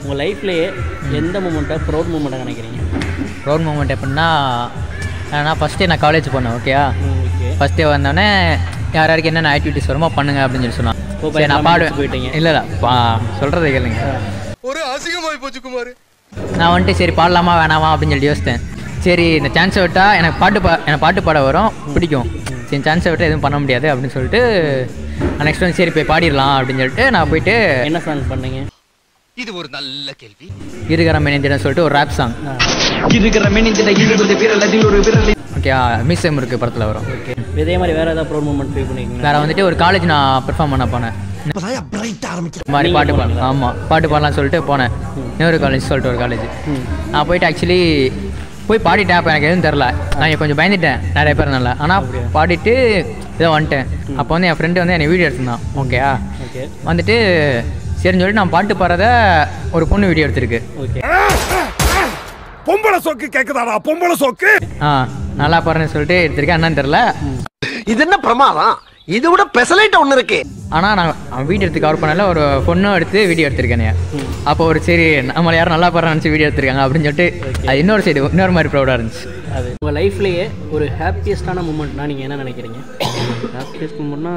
உங்கள் லைஃப்லேயே எந்த மூமெண்ட்டை ப்ரௌட் மூமெண்ட்டாக நினைக்கிறீங்க ப்ரௌட் மூமெண்ட் எப்படின்னா நான் ஃபஸ்ட்டே நான் காலேஜ் போனேன் ஓகேயா ஓகே ஃபஸ்ட்டே வந்தோடனே யார் யாருக்கு என்னென்ன ஆக்டிவிட்டிஸ் வருமோ பண்ணுங்க அப்படின்னு சொல்லி சொன்னான் ஓ, சரி நான் பயங்கரமா பாடுவேன் போயிட்டீங்க. இல்லை இல்லை பா சொல்கிறத கேளுங்க ஒரு அசிங்கமாய் போச்சு குமார் நான் வந்துட்டு சரி பாடலாமா வேணாமா அப்படின்னு சொல்லி யோசித்தேன் சரி இந்த சான்ஸை விட்டால் எனக்கு பாட்டு பா எனக்கு பாட்டு பாட வரும் பிடிக்கும் சரி சான்ஸை விட்டால் எதுவும் பண்ண முடியாது அப்படின்னு சொல்லிட்டு நெக்ஸ்ட் வந்து சரி போய் பாடிடலாம் அப்படின்னு சொல்லிட்டு நான் போயிட்டு என்ன சாங் பண்ணீங்க இது ஒரு நல்ல கேள்வி இருக்கிற மேனேஜர்னு சொல்லிட்டு ஒரு ரேப் சாங் இருக்கிற மேனித்திட இருபது விரல் அதில் ஒரு விரல் ஓகே மியூசியம் இருக்குது படத்தில் வரும் ஓகே இதே மாதிரி வேறு ஏதாவது ப்ரௌட் மூமெண்ட் ஃபீல் பண்ணிருக்கீங்களா வேற வந்துட்டு ஒரு காலேஜ் நான் பெர்ஃபார்ம் பண்ண போனேன் இந்த மாதிரி நீங்க பாட்டு பாடலாம் போனீங்களா? ஆமாம் பாட்டு பாடலாம் சொல்லிட்டு போனேன் இன்னொரு காலேஜ் சொல்லிட்டு ஒரு காலேஜ் ம் நான் போயிட்டு ஆக்சுவலி போய் பாடிட்டேன் அப்போ எனக்கு எதுவும் தெரில நான் இங்க கொஞ்சம் பயந்துட்டேன் நிறைய பேர் நல்லா ஆனால் பாடிட்டு ஏதோ வந்துட்டேன் அப்போ வந்து என் ஃப்ரெண்டு வந்து என்னை வீடியோ எடுத்திருந்தான் ஓகேயா ஓகே வந்துட்டு சரின்னு சொல்லிட்டு நான் பாட்டு பாடுறத ஒரு பொண்ணு வீடியோ எடுத்திருக்கு ஓகே பொம்பளை சோக்கு கேக்குதாடா பொம்பளை சோக்கு ஆ நல்லா பாடுறேன்னு சொல்லிட்டு எடுத்திருக்கேன் என்னன்னு தெரில இது என்ன பிரமாதம் இதை விட பெசலைட் ஒண்ணு இருக்கு ஆனால் நான் அவன் வீடியோ எடுத்து கவர் பண்ணல ஒரு பொண்ணும் எடுத்து வீடியோ எடுத்திருக்கேன் அப்போ ஒரு சரி நம்மளை யாரும் நல்லா பாடுறான்னு நினச்சி வீடியோ எடுத்திருக்காங்க அப்படின்னு சொல்லிட்டு அது இன்னொரு சைடு இன்னொரு மாதிரி ப்ரௌடாக இருந்துச்சு அது உங்கள் லைஃப்லேயே ஒரு ஹாப்பியஸ்டான மூமெண்ட்னா நீங்கள் என்ன நினைக்கிறீங்க ஹாப்பியஸ்ட் மூமெண்ட்னா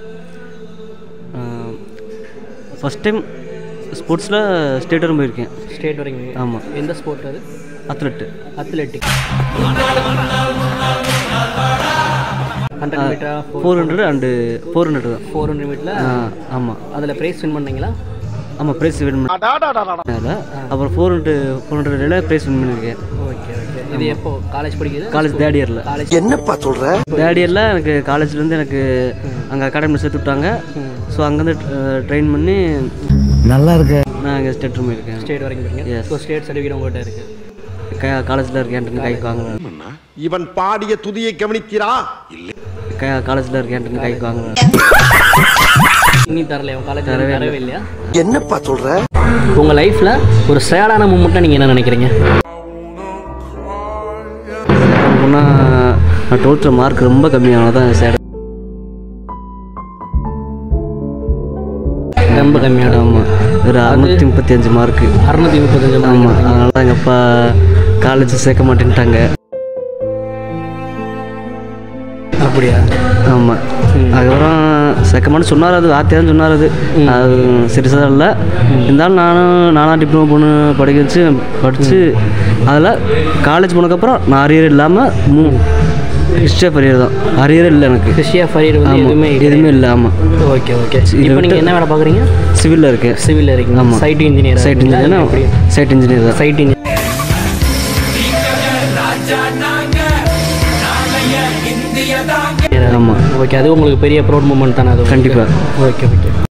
ஃபஸ்ட் டைம் ஸ்போர்ட்ஸில் ஸ்டேட் வரும் போயிருக்கேன் ஸ்டேட் வரைக்கும் ஆமாம் எந்த ஸ்போர்ட் அது அத்லெட்டு அத்லெட்டிக் ஹண்ட்ரட் மீட்டரா four hundred and four hundred தான் ஃபோர் ஹண்ட்ரட் மீட்டரில் ஆமாம் அதில் ப்ரைஸ் வின் பண்ணீங்களா ஆமாம் ப்ரைஸ் வின் பண்ண அதில் அப்புறம் ஃபோர் ஹண்ட்ரட் ஃபோர் ஹண்ட்ரட்ல ப்ரைஸ் வின் பண்ணியிருக்கேன் ஓகே ஓகே இது எப்போ காலேஜ் படிக்கிறது காலேஜ் தேர்ட் இயரில் காலேஜ் என்னப்பா சொல்ற தேர்ட் இயரில் எனக்கு காலேஜ்லேருந்து எனக்கு அங்கே அகாடமியில் சேர்த்து விட்டாங்க ஸோ அங்கேருந்து ட்ரெயின் பண்ணி நல்லா இருக்கு நான் இங்கே ஸ்டேட் ரூம் இருக்கேன் ஸ்டேட் வரைக்கும் படிங்க Yes. ஸோ ஸ்டேட் சர்டிஃபிகேட் உங்கள்கிட்ட இருக்குது காலேஜில் இருக்கேன் கைக்கு வாங்கினேன் இவன் பாடிய துதியை கவனித்தீரா காலேஜில் இருக்கேன் கைக்கு வாங்கினேன் இன்னும் தரலையா உங்கள் காலேஜ் தரவே இல்லையா என்னப்பா சொல்ற உங்கள் லைஃப்பில் ஒரு சேடான மூமெண்ட்டாக நீங்கள் என்ன நினைக்கிறீங்க அப்படின்னா நான் டுவெல்த்தில் மார்க் ரொம்ப கம்மியானது தான் சேட் ரொம்ப கம்மியான ஆமாம் ஒரு அறுநூற்றி முப்பத்தி அஞ்சு மார்க்கு அறுநூத்தி முப்பத்தஞ்சு ஆமாம் அதனால தான் எங்கள் அப்பா காலேஜ் சேர்க்க மாட்டேன்ட்டாங்க அப்படியா ஆமாம் அதுக்கப்புறம் சேர்க்க மாட்டேன்னு சொன்னார் அது வார்த்தையாக தான் சொன்னார் அது அது சீரியஸாக இல்லை இருந்தாலும் நானும் நானும் டிப்ளமோ பொண்ணு படிக்க வச்சு படித்து அதில் காலேஜ் போனதுக்கப்புறம் நான் அரியர் இல்லாமல் மூ ஹிஸ்ட்ரி ஆஃப் அரியர் தான் அரியர் இல்லை எனக்கு கிறிஸ்டியா ஃபரியர் வந்து ஆமாம் எதுவுமே எதுவுமே இல்லை ஆமாம் ஓகே ஓகே இதை இப்போ நீங்கள் விட்டு- என்ன வேலை பார்க்குறீங்க சிவிலில் இருக்கேன் சிவில் இருக்கீங்க ஆமாம் site engineer site engineer site engineer தான் சைட் இன்ஜினியர் ஆமாம் ஓகே அது உங்களுக்கு பெரிய ப்ரௌட் மூமெண்ட் தானே அது கண்டிப்பாக ஓகே ஓகே